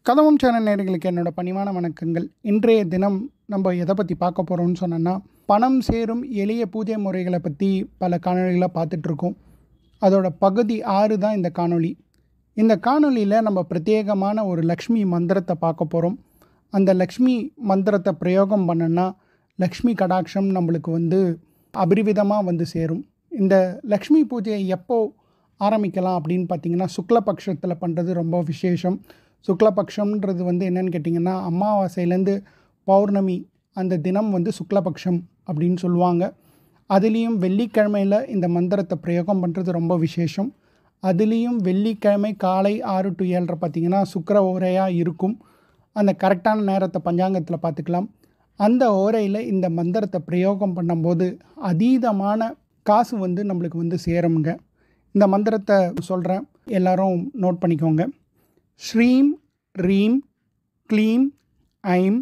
கதவம் channel நேயர்களுக்கு என்னோட பணிவான வணக்கங்கள் இன்றைய தினம் நம்ம எதை பற்றி பார்க்க போகிறோம்னு சொன்னோன்னா பணம் சேரும் எளிய பூஜை முறைகளை பற்றி பல காணொளிகளை பார்த்துட்ருக்கோம் அதோட பகுதி ஆறு தான் இந்த காணொளி இந்த காணொளியில் நம்ம பிரத்யேகமான ஒரு லக்ஷ்மி மந்திரத்தை பார்க்க போகிறோம் அந்த லக்ஷ்மி மந்திரத்தை பிரயோகம் பண்ணோன்னா லக்ஷ்மி கடாட்சம் நம்மளுக்கு வந்து அபரிவிதமாக வந்து சேரும் இந்த லக்ஷ்மி பூஜையை எப்போ ஆரம்பிக்கலாம் அப்படின்னு பார்த்தீங்கன்னா சுக்லபக்ஷத்தில் பண்ணுறது ரொம்ப விசேஷம் சுக்லபக்ஷம்ன்றது வந்து என்னன்னு கேட்டிங்கன்னா அமாவாசையிலேருந்து பௌர்ணமி அந்த தினம் வந்து சுக்லபக்ஷம் அப்படின்னு சொல்லுவாங்க அதுலேயும் வெள்ளிக்கிழமையில் இந்த மந்திரத்தை பிரயோகம் பண்ணுறது ரொம்ப விசேஷம் அதுலேயும் வெள்ளிக்கிழமை காலை ஆறு டு ஏழரை பார்த்தீங்கன்னா சுக்கர ஓரையாக இருக்கும் அந்த கரெக்டான நேரத்தை பஞ்சாங்கத்தில் பார்த்துக்கலாம் அந்த ஓரையில் இந்த மந்திரத்தை பிரயோகம் பண்ணும்போது அதீதமான காசு வந்து நம்மளுக்கு வந்து சேருங்க இந்த மந்திரத்தை சொல்கிறேன் எல்லாரும் நோட் பண்ணிக்கோங்க ஸ்ரீம் ரீம் க்ளீம் ஐம்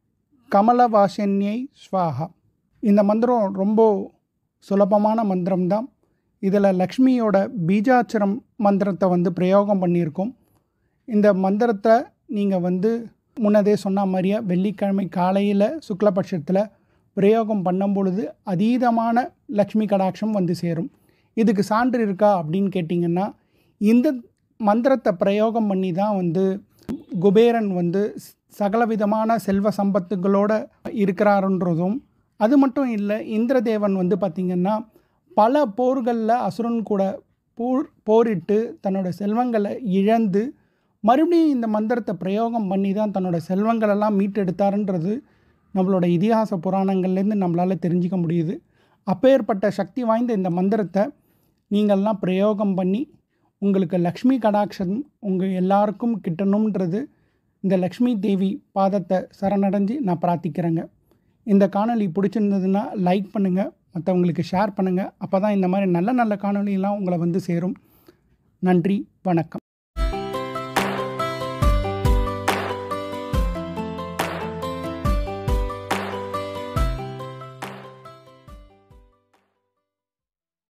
கமலவாசன்யை ஸ்வாஹா இந்த மந்திரம் ரொம்ப சுலபமான மந்திரம் தான் இதில் லக்ஷ்மியோட பீஜாட்சரம் மந்திரத்தை வந்து பிரயோகம் பண்ணியிருக்கோம் இந்த மந்திரத்தை நீங்கள் வந்து முன்னதே சொன்ன மாதிரியே வெள்ளிக்கிழமை காலையில் சுக்லபட்சத்தில் பிரயோகம் பண்ணும் பொழுது அதீதமான லக்ஷ்மி கடாட்சம் வந்து சேரும் இதுக்கு சான்று இருக்கா அப்படின்னு கேட்டிங்கன்னா இந்த மந்திரத்தை பிரயோகம் பண்ணி தான் வந்து குபேரன் வந்து சகலவிதமான செல்வ சம்பத்துகளோட இருக்கிறாருன்றதும் அது மட்டும் இல்லை இந்திரதேவன் வந்து பார்த்திங்கன்னா பல போர்களில் அசுரன் கூட போர் போரிட்டு தன்னோட செல்வங்களை இழந்து மறுபடியும் இந்த மந்திரத்தை பிரயோகம் பண்ணி தான் தன்னோட செல்வங்களெல்லாம் மீட்டெடுத்தாருன்றது நம்மளோட இதிகாச புராணங்கள்லேருந்து நம்மளால் தெரிஞ்சிக்க முடியுது அப்பேற்பட்ட சக்தி வாய்ந்த இந்த மந்திரத்தை நீங்கள்லாம் பிரயோகம் பண்ணி உங்களுக்கு லக்ஷ்மி கடாட்சம் உங்கள் எல்லாருக்கும் கிட்டணுன்றது இந்த லக்ஷ்மி தேவி பாதத்தை சரணடைஞ்சு நான் பிரார்த்திக்கிறேங்க இந்த காணொளி பிடிச்சிருந்ததுன்னா லைக் பண்ணுங்கள் மற்றவங்களுக்கு ஷேர் பண்ணுங்கள் அப்போ தான் இந்த மாதிரி நல்ல நல்ல காணொளியெல்லாம் உங்களை வந்து சேரும் நன்றி வணக்கம்